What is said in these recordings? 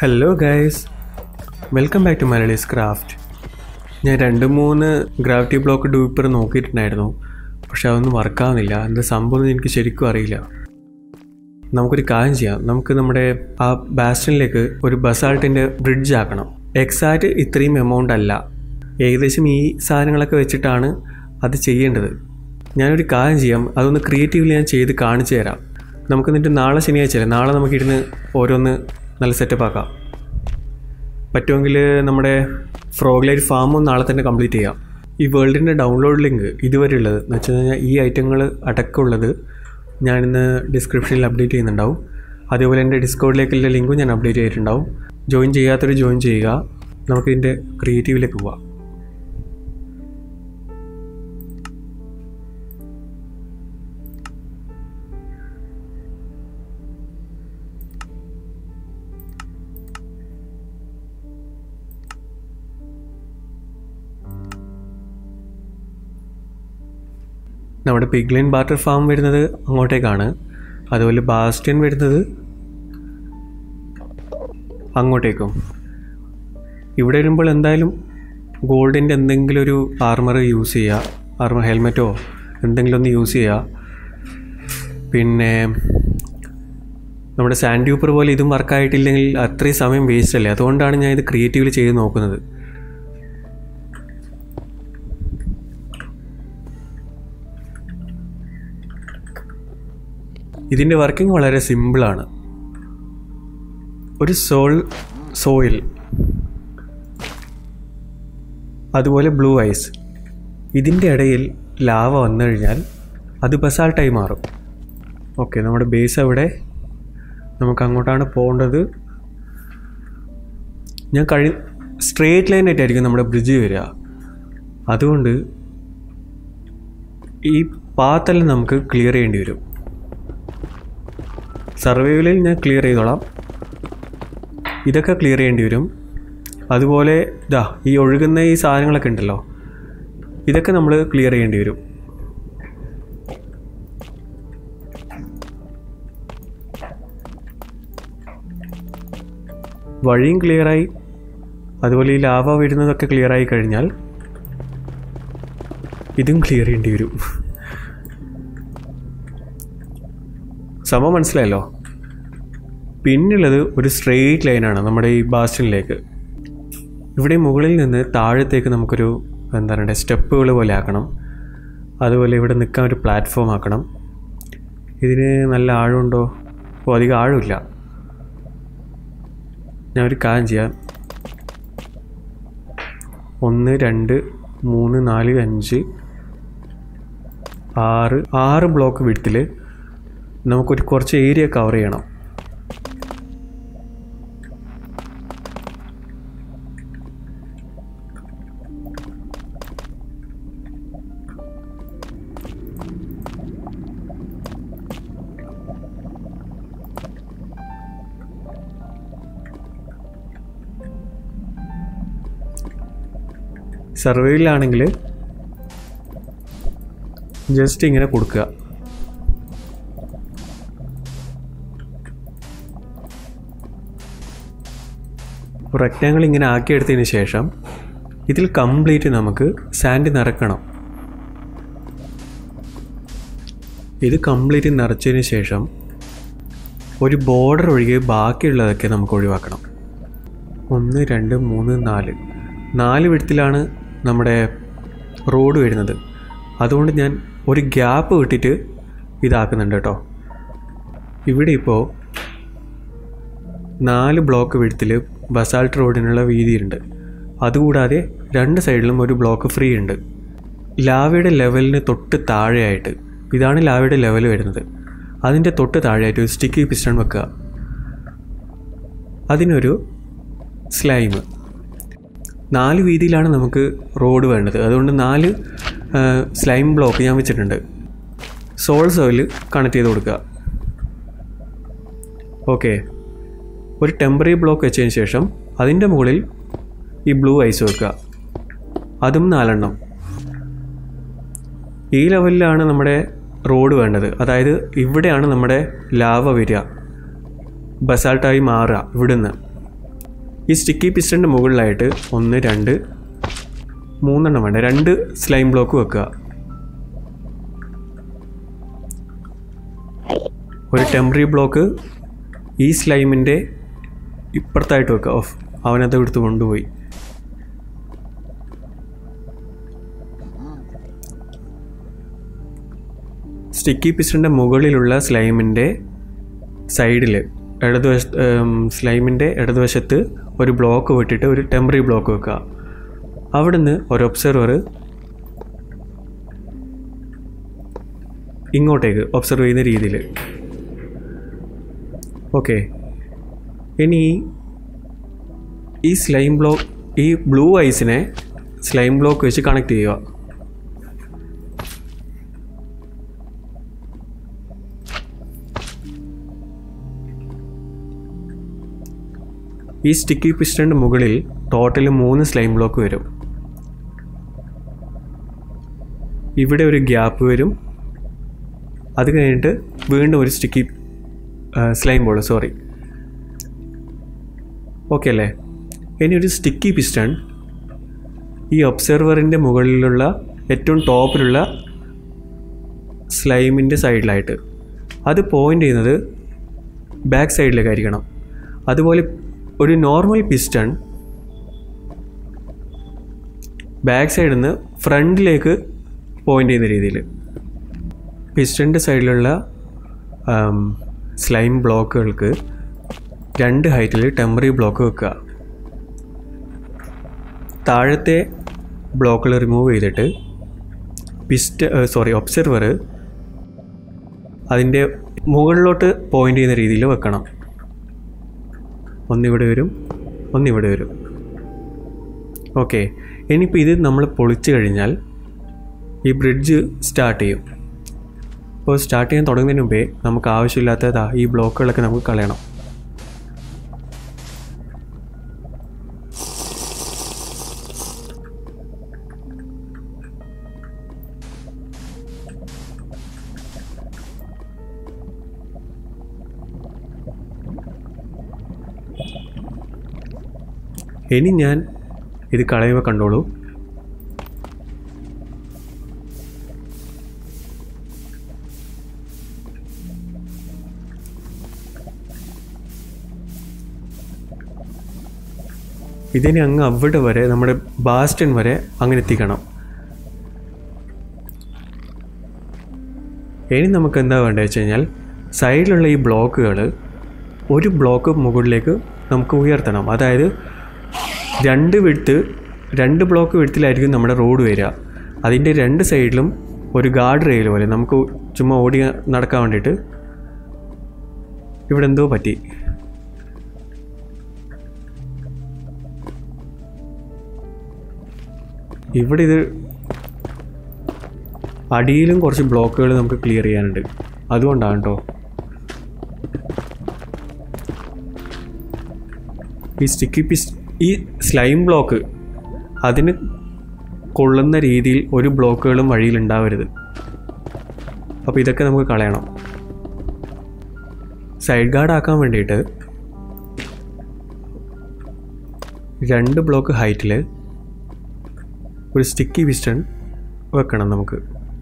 hello guys welcome back to Malayalees craft ഞാൻ രണ്ട് മൂന്ന് ഗ്രാവിറ്റി ബ്ലോക്ക് ഡൂപ്പർ നോക്കിയിട്ടുണ്ടായിരുന്നു പക്ഷെ അതൊന്നും വർക്കാവുന്നില്ല എന്താ സംഭവം എന്ന് എനിക്ക് ശരിക്കും അറിയില്ല നമുക്കൊരു കാര്യം ചെയ്യാം നമുക്ക് നമ്മുടെ ആ ബാസ്റ്റനിലേക്ക് ഒരു ബസാൾട്ടിൻ്റെ ബ്രിഡ്ജ് ആക്കണം എക്സാക്റ്റ് ഇത്രയും എമൗണ്ട് അല്ല ഏകദേശം ഈ സാധനങ്ങളൊക്കെ വെച്ചിട്ടാണ് അത് ചെയ്യേണ്ടത് ഞാനൊരു കാര്യം ചെയ്യാം അതൊന്ന് ക്രിയേറ്റീവ്ലി ഞാൻ ചെയ്ത് കാണിച്ചു തരാം നമുക്ക് എന്നിട്ട് നാളെ ശനിയാഴ്ചയല്ലേ നാളെ നമുക്കിരുന്ന് ഓരോന്ന് നല്ല സെറ്റപ്പ് ആക്കാം പറ്റുമെങ്കിൽ നമ്മുടെ ഫ്രോഗ്ലൈറ്റ് ഫാമും നാളെ തന്നെ കംപ്ലീറ്റ് ചെയ്യാം ഈ വേൾഡിൻ്റെ ഡൗൺലോഡ് ലിങ്ക് ഇതുവരെ ഉള്ളത് എന്ന് വെച്ച് കഴിഞ്ഞാൽ ഈ ഐറ്റങ്ങൾ അടക്കമുള്ളത് ഞാനിന്ന് ഡിസ്ക്രിപ്ഷനിൽ അപ്ഡേറ്റ് ചെയ്യുന്നുണ്ടാവും അതേപോലെ എൻ്റെ ഡിസ്കൗണ്ടിലേക്കുള്ള ലിങ്കും ഞാൻ അപ്ഡേറ്റ് ചെയ്തിട്ടുണ്ടാവും ജോയിൻ ചെയ്യാത്തൊരു ജോയിൻ ചെയ്യുക നമുക്കിതിൻ്റെ ക്രിയേറ്റീവിലേക്ക് പോവാം നമ്മുടെ പിഗ്ലിൻ ബാറ്റർ ഫാം വരുന്നത് അങ്ങോട്ടേക്കാണ് അതുപോലെ ബാസ്റ്റ്യൻ വരുന്നത് അങ്ങോട്ടേക്കും ഇവിടെ വരുമ്പോൾ എന്തായാലും ഗോൾഡിൻ്റെ എന്തെങ്കിലും ഒരു ആർമർ യൂസ് ചെയ്യുക ആർമർ ഹെൽമെറ്റോ എന്തെങ്കിലും ഒന്ന് യൂസ് ചെയ്യുക പിന്നെ നമ്മുടെ സാൻഡ് ട്യൂപ്പർ പോലെ ഇതും വർക്കായിട്ടില്ലെങ്കിൽ അത്രയും സമയം വേസ്റ്റ് അല്ലേ അതുകൊണ്ടാണ് ഞാൻ ഇത് ക്രിയേറ്റീവിൽ ചെയ്ത് നോക്കുന്നത് ഇതിൻ്റെ വർക്കിംഗ് വളരെ സിമ്പിളാണ് ഒരു സോൾ സോയിൽ അതുപോലെ ബ്ലൂ ഐസ് ഇതിൻ്റെ ഇടയിൽ ലാവ വന്നു കഴിഞ്ഞാൽ അത് ബസാൾട്ടായി മാറും ഓക്കെ നമ്മുടെ ബേസ് അവിടെ നമുക്ക് അങ്ങോട്ടാണ് പോകേണ്ടത് ഞാൻ കഴി സ്ട്രേറ്റ് ലൈൻ ആയിട്ടായിരിക്കും നമ്മുടെ ബ്രിഡ്ജ് വരിക അതുകൊണ്ട് ഈ പാത്തെല്ലാം നമുക്ക് ക്ലിയർ ചെയ്യേണ്ടി വരും സർവൈവലിൽ ഞാൻ ക്ലിയർ ചെയ്തോളാം ഇതൊക്കെ ക്ലിയർ ചെയ്യേണ്ടി വരും അതുപോലെ ഇതാ ഈ ഒഴുകുന്ന ഈ സാധനങ്ങളൊക്കെ ഉണ്ടല്ലോ ഇതൊക്കെ നമ്മൾ ക്ലിയർ ചെയ്യേണ്ടി വരും വഴിയും ക്ലിയറായി അതുപോലെ ഈ ലാവ വരുന്നതൊക്കെ ക്ലിയറായി കഴിഞ്ഞാൽ ഇതും ക്ലിയർ ചെയ്യേണ്ടി വരും സമം മനസ്സിലായല്ലോ പിന്നുള്ളത് ഒരു സ്ട്രെയിറ്റ് ലൈനാണ് നമ്മുടെ ഈ ബാസ്റ്റനിലേക്ക് ഇവിടെ മുകളിൽ നിന്ന് താഴത്തേക്ക് നമുക്കൊരു എന്താ പറയുക സ്റ്റെപ്പുകൾ പോലെ ആക്കണം അതുപോലെ ഇവിടെ നിൽക്കാൻ ഒരു പ്ലാറ്റ്ഫോം ആക്കണം ഇതിന് നല്ല ആഴമുണ്ടോ ഓ അധികം ആഴമില്ല ഞാൻ ഒരു കാര്യം ചെയ്യാം ഒന്ന് രണ്ട് മൂന്ന് നാല് അഞ്ച് ആറ് ആറ് ബ്ലോക്ക് വിടത്തിൽ നമുക്കൊരു കുറച്ച് ഏരിയ കവർ ചെയ്യണം സർവേയിലാണെങ്കിൽ ജസ്റ്റ് ഇങ്ങനെ കൊടുക്കുക റെക്റ്റാങ്കിൾ ഇങ്ങനെ ആക്കിയെടുത്തതിന് ശേഷം ഇതിൽ കംപ്ലീറ്റ് നമുക്ക് സാൻഡ് നിറക്കണം ഇത് കംപ്ലീറ്റ് നിറച്ചതിന് ശേഷം ഒരു ബോർഡർ ഒഴികെ ബാക്കിയുള്ളതൊക്കെ നമുക്ക് ഒഴിവാക്കണം ഒന്ന് രണ്ട് മൂന്ന് നാല് നാല് വിടത്തിലാണ് നമ്മുടെ റോഡ് വരുന്നത് അതുകൊണ്ട് ഞാൻ ഒരു ഗ്യാപ്പ് വിട്ടിട്ട് ഇതാക്കുന്നുണ്ട് കേട്ടോ ഇവിടെ ഇപ്പോൾ നാല് ബ്ലോക്ക് വിടത്തിൽ ബസാൾട്ട് റോഡിനുള്ള വീതിയുണ്ട് അതുകൂടാതെ രണ്ട് സൈഡിലും ഒരു ബ്ലോക്ക് ഫ്രീ ഉണ്ട് ലാവയുടെ ലെവലിന് തൊട്ട് താഴെയായിട്ട് ഇതാണ് ലാവയുടെ ലെവൽ വരുന്നത് അതിൻ്റെ തൊട്ട് താഴെയായിട്ട് ഒരു സ്റ്റിക്കി പിസ്റ്റൺ വെക്കുക അതിനൊരു സ്ലൈം നാല് വീതിയിലാണ് നമുക്ക് റോഡ് വേണ്ടത് അതുകൊണ്ട് നാല് സ്ലൈം ബ്ലോക്ക് ഞാൻ വെച്ചിട്ടുണ്ട് സോൾ സോയിൽ കണക്ട് ചെയ്ത് കൊടുക്കുക ഓക്കെ ഒരു ടെമ്പററി ബ്ലോക്ക് വെച്ചതിന് ശേഷം അതിൻ്റെ മുകളിൽ ഈ ബ്ലൂ ഐസ് വെക്കുക അതും നാലെണ്ണം ഈ ലെവലിലാണ് നമ്മുടെ റോഡ് വേണ്ടത് അതായത് ഇവിടെയാണ് നമ്മുടെ ലാവ വരിക ബസാൾട്ടായി മാറുക ഇവിടുന്ന് ഈ സ്റ്റിക്കി പിസ്റ്റൻ്റെ മുകളിലായിട്ട് ഒന്ന് രണ്ട് മൂന്നെണ്ണം വേണ്ട രണ്ട് സ്ലൈം ബ്ലോക്ക് വെക്കുക ഒരു ടെമ്പററി ബ്ലോക്ക് ഈ സ്ലൈമിൻ്റെ ഇപ്പുറത്തായിട്ട് വെക്കുക ഓഫ് അവനത് എടുത്ത് കൊണ്ടുപോയി സ്റ്റിക്കി പിസ്റ്റൻ്റെ മുകളിലുള്ള സ്ലൈമിൻ്റെ സൈഡിൽ ഇടതുവശ സ്ലൈമിൻ്റെ ഇടതുവശത്ത് ഒരു ബ്ലോക്ക് വിട്ടിട്ട് ഒരു ടെമ്പററി ബ്ലോക്ക് വെക്കുക അവിടുന്ന് ഒരു ഒബ്സർവർ ഇങ്ങോട്ടേക്ക് ഒബ്സർവ് ചെയ്യുന്ന രീതിയിൽ ഓക്കെ ഇനി ഈ സ്ലൈം ബ്ലോക്ക് ഈ ബ്ലൂ ഐസിനെ സ്ലൈം ബ്ലോക്ക് വെച്ച് കണക്ട് ചെയ്യുക ഈ സ്റ്റിക്കി പിസ്റ്റൻ്റെ മുകളിൽ ടോട്ടൽ മൂന്ന് സ്ലൈം ബ്ലോക്ക് വരും ഇവിടെ ഒരു ഗ്യാപ്പ് വരും അത് കഴിഞ്ഞിട്ട് വീണ്ടും ഒരു sticky slime ball sorry okay അല്ലേ ഇനി ഒരു സ്റ്റിക്കി പിസ്റ്റൺ ഈ ഒബ്സർവറിൻ്റെ മുകളിലുള്ള ഏറ്റവും ടോപ്പിലുള്ള സ്ലൈമിൻ്റെ സൈഡിലായിട്ട് അത് പോയിൻ്റ് ചെയ്യുന്നത് ബാക്ക് സൈഡിലേക്കായിരിക്കണം അതുപോലെ ഒരു നോർമൽ പിസ്റ്റൺ ബാക്ക് സൈഡിൽ നിന്ന് ഫ്രണ്ടിലേക്ക് പോയിൻ്റ് ചെയ്യുന്ന രീതിയിൽ പിസ്റ്റൻ്റെ സൈഡിലുള്ള സ്ലൈം ബ്ലോക്കുകൾക്ക് രണ്ട് ഹൈറ്റിൽ ടെമ്പററി ബ്ലോക്ക് വെക്കുക താഴത്തെ ബ്ലോക്കുകൾ റിമൂവ് ചെയ്തിട്ട് പിസ്റ്റ സോറി ഒബ്സർവർ അതിൻ്റെ മുകളിലോട്ട് പോയിൻ്റ് ചെയ്യുന്ന രീതിയിൽ വെക്കണം ഒന്നിവിടെ വരും ഒന്നിവിടെ വരും ഓക്കെ ഇനിയിപ്പോൾ ഇത് നമ്മൾ പൊളിച്ചു കഴിഞ്ഞാൽ ഈ ബ്രിഡ്ജ് സ്റ്റാർട്ട് ചെയ്യും അപ്പോൾ സ്റ്റാർട്ട് ചെയ്യാൻ തുടങ്ങുന്നതിന് മുമ്പേ നമുക്ക് ആവശ്യമില്ലാത്തതാ ഈ ബ്ലോക്കുകളൊക്കെ നമുക്ക് കളയണം ഇനി ഞാൻ ഇത് കളയുക കണ്ടോളൂ ഇതിനെ അങ്ങ് അവിടെ വരെ നമ്മുടെ ബാസ്റ്റൺ വരെ അങ്ങനെ എത്തിക്കണം ഇനി നമുക്ക് എന്താ വേണ്ടത് വെച്ച് കഴിഞ്ഞാൽ സൈഡിലുള്ള ഈ ബ്ലോക്കുകൾ ഒരു ബ്ലോക്ക് മുകളിലേക്ക് നമുക്ക് ഉയർത്തണം അതായത് രണ്ട് വിടുത്ത് രണ്ട് ബ്ലോക്ക് വിടുത്തിലായിരിക്കും നമ്മുടെ റോഡ് വരിക അതിൻ്റെ രണ്ട് സൈഡിലും ഒരു ഗാർഡ് റെയിൽ പോലെ നമുക്ക് ചുമ്മാ ഓടി നടക്കാൻ വേണ്ടിയിട്ട് ഇവിടെ എന്തോ പറ്റി ഇവിടെ ഇത് അടിയിലും കുറച്ച് ബ്ലോക്കുകൾ നമുക്ക് ക്ലിയർ ചെയ്യാനുണ്ട് അതുകൊണ്ടാണ് കേട്ടോ ഈ സ്റ്റിക്കി പിസ് ഈ സ്ലൈം ബ്ലോക്ക് അതിന് കൊള്ളുന്ന രീതിയിൽ ഒരു ബ്ലോക്കുകളും വഴിയിൽ ഉണ്ടാവരുത് അപ്പോൾ ഇതൊക്കെ നമുക്ക് കളയണം സൈഡ് ഗാർഡ് ആക്കാൻ വേണ്ടിയിട്ട് രണ്ട് ബ്ലോക്ക് ഹൈറ്റിൽ ഒരു സ്റ്റിക്കി പിസ്റ്റൺ വെക്കണം നമുക്ക്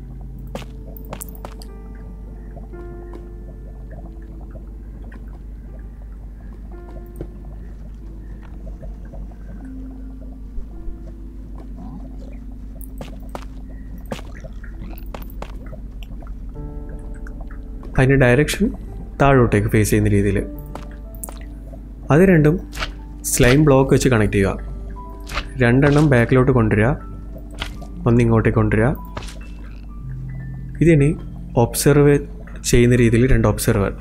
അതിൻ്റെ ഡയറക്ഷൻ താഴോട്ടേക്ക് ഫേസ് ചെയ്യുന്ന രീതിയിൽ അത് രണ്ടും സ്ലൈം ബ്ലോക്ക് വെച്ച് കണക്ട് ചെയ്യുക രണ്ടെണ്ണം ബാക്കിലോട്ട് കൊണ്ടുവരിക ഒന്നിങ്ങോട്ടേക്ക് കൊണ്ടുവരിക ഇതിനി ഒബ്സർവ് ചെയ്യുന്ന രീതിയിൽ രണ്ട് ഒബ്സർവർ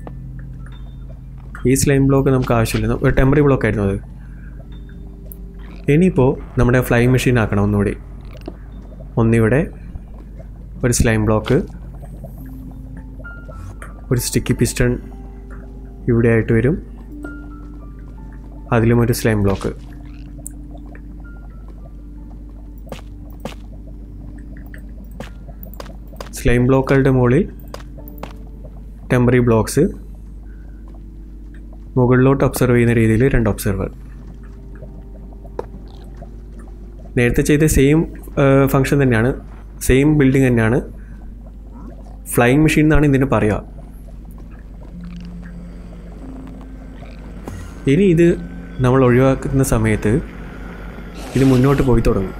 ഈ സ്ലൈം ബ്ലോക്ക് നമുക്ക് ആവശ്യമില്ല ഒരു ടെമ്പററി ബ്ലോക്ക് ആയിരുന്നു അത് ഇനിയിപ്പോൾ നമ്മുടെ ഫ്ലൈ മെഷീൻ ആക്കണം ഒന്നുകൂടി ഒന്നിവിടെ ഒരു സ്ലൈം ബ്ലോക്ക് ഒരു സ്റ്റിക്കി പിസ്റ്റൺ ഇവിടെ ആയിട്ട് വരും അതിലും ഒരു സ്ലൈം ബ്ലോക്ക് സ്ലൈം ബ്ലോക്കുകളുടെ മുകളിൽ ടെമ്പററി ബ്ലോക്സ് മുകളിലോട്ട് ഒബ്സർവ് ചെയ്യുന്ന രീതിയിൽ രണ്ട് ഒബ്സർവർ നേരത്തെ ചെയ്ത സെയിം ഫങ്ഷൻ തന്നെയാണ് സെയിം ബിൽഡിംഗ് തന്നെയാണ് ഫ്ലൈയിങ് മെഷീൻ എന്നാണ് ഇതിന് പറയുക ഇനി ഇത് നമ്മൾ ഒഴിവാക്കുന്ന സമയത്ത് ഇത് മുന്നോട്ട് പോയി തുടങ്ങും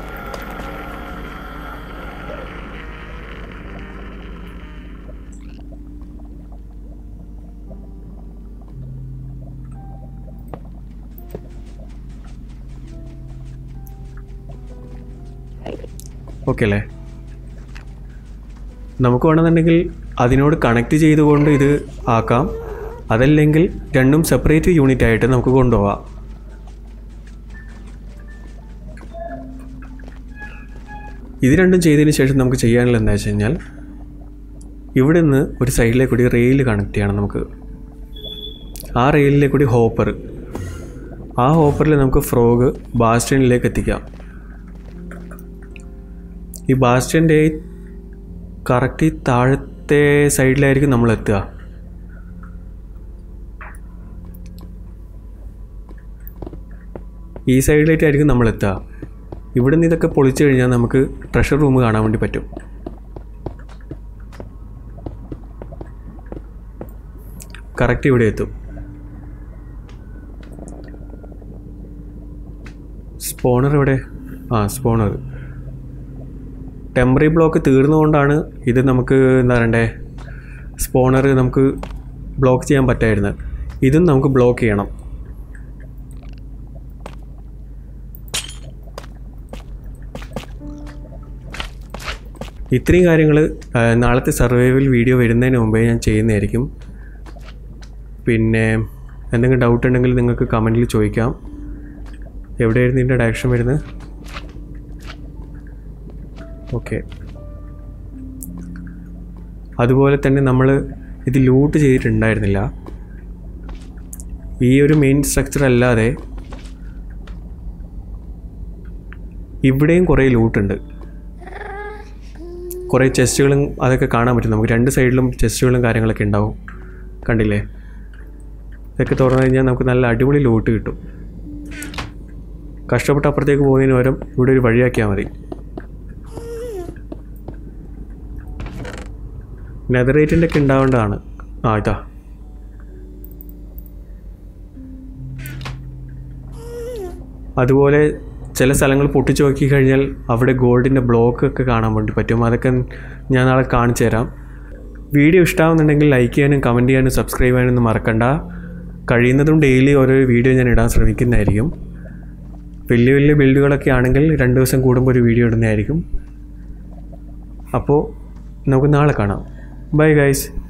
ഓക്കെ അല്ലേ നമുക്ക് വേണമെന്നുണ്ടെങ്കിൽ അതിനോട് കണക്ട് ചെയ്തുകൊണ്ട് ഇത് ആക്കാം അതല്ലെങ്കിൽ രണ്ടും സെപ്പറേറ്റ് യൂണിറ്റ് ആയിട്ട് നമുക്ക് കൊണ്ടുപോകാം ഇത് രണ്ടും ചെയ്തതിന് ശേഷം നമുക്ക് ചെയ്യാനുള്ള എന്താ വെച്ച് കഴിഞ്ഞാൽ ഇവിടെ നിന്ന് ഒരു സൈഡിലേക്ക് കൂടി റെയിൽ കണക്ട് ചെയ്യണം നമുക്ക് ആ റെയിലിലേക്ക് കൂടി ഹോപ്പർ ആ ഹോപ്പറിൽ നമുക്ക് ഫ്രോഗ് ബാസ്റ്റണിലേക്ക് എത്തിക്കാം ഈ ബാസ്റ്റൻ്റെ കറക്റ്റ് താഴത്തെ സൈഡിലായിരിക്കും നമ്മൾ എത്തുക ഈ സൈഡിലേക്കായിരിക്കും നമ്മൾ എത്തുക ഇവിടെ നിന്ന് ഇതൊക്കെ പൊളിച്ചു കഴിഞ്ഞാൽ നമുക്ക് ട്രഷർ റൂം കാണാൻ വേണ്ടി പറ്റും കറക്റ്റ് ഇവിടെ എത്തും സ്പോണർ ഇവിടെ ആ സ്പോണർ ടെമ്പററി ബ്ലോക്ക് തീർന്നുകൊണ്ടാണ് ഇത് നമുക്ക് എന്താ പറയണ്ടേ സ്പോണർ നമുക്ക് ബ്ലോക്ക് ചെയ്യാൻ പറ്റായിരുന്നത് ഇതും നമുക്ക് ബ്ലോക്ക് ചെയ്യണം ഇത്രയും കാര്യങ്ങൾ നാളത്തെ സർവൈവൽ വീഡിയോ വരുന്നതിന് മുമ്പേ ഞാൻ ചെയ്യുന്നതായിരിക്കും പിന്നെ എന്തെങ്കിലും ഡൗട്ട് ഉണ്ടെങ്കിൽ നിങ്ങൾക്ക് കമൻറ്റിൽ ചോദിക്കാം എവിടെയായിരുന്നു ഇതിൻ്റെ ഡയറക്ഷൻ വരുന്നത് ഓക്കെ അതുപോലെ തന്നെ നമ്മൾ ഇത് ലൂട്ട് ചെയ്തിട്ടുണ്ടായിരുന്നില്ല ഈ ഒരു മെയിൻ സ്ട്രക്ചർ അല്ലാതെ ഇവിടെയും കുറേ ലൂട്ടുണ്ട് കുറേ ചെസ്റ്റുകളും അതൊക്കെ കാണാൻ പറ്റും നമുക്ക് രണ്ട് സൈഡിലും ചെസ്റ്റുകളും കാര്യങ്ങളൊക്കെ ഉണ്ടാവും കണ്ടില്ലേ ഇതൊക്കെ തുറന്നു കഴിഞ്ഞാൽ നമുക്ക് നല്ല അടിപൊളി ലൂട്ട് കിട്ടും കഷ്ടപ്പെട്ട് അപ്പുറത്തേക്ക് പോകുന്നതിന് പകരം ഇവിടെ ഒരു വഴിയാക്കിയാൽ മതി നെതറേറ്റിൻ്റെ ഒക്കെ ഉണ്ടാവേണ്ടതാണ് ആ ഇതാ അതുപോലെ ചില സ്ഥലങ്ങൾ പൊട്ടിച്ചു നോക്കി കഴിഞ്ഞാൽ അവിടെ ഗോൾഡിൻ്റെ ബ്ലോക്ക് ഒക്കെ കാണാൻ വേണ്ടി പറ്റും അതൊക്കെ ഞാൻ നാളെ കാണിച്ചു തരാം വീഡിയോ ഇഷ്ടമാവുന്നുണ്ടെങ്കിൽ ലൈക്ക് ചെയ്യാനും കമൻറ്റ് ചെയ്യാനും സബ്സ്ക്രൈബ് ചെയ്യാനൊന്നും മറക്കണ്ട കഴിയുന്നതും ഡെയിലി ഓരോ വീഡിയോ ഞാൻ ഇടാൻ ശ്രമിക്കുന്നതായിരിക്കും വലിയ വലിയ ബിൽഡുകളൊക്കെ ആണെങ്കിൽ രണ്ട് ദിവസം കൂടുമ്പോൾ ഒരു വീഡിയോ ഇടുന്നതായിരിക്കും അപ്പോൾ നമുക്ക് നാളെ കാണാം ബൈ ഗൈസ്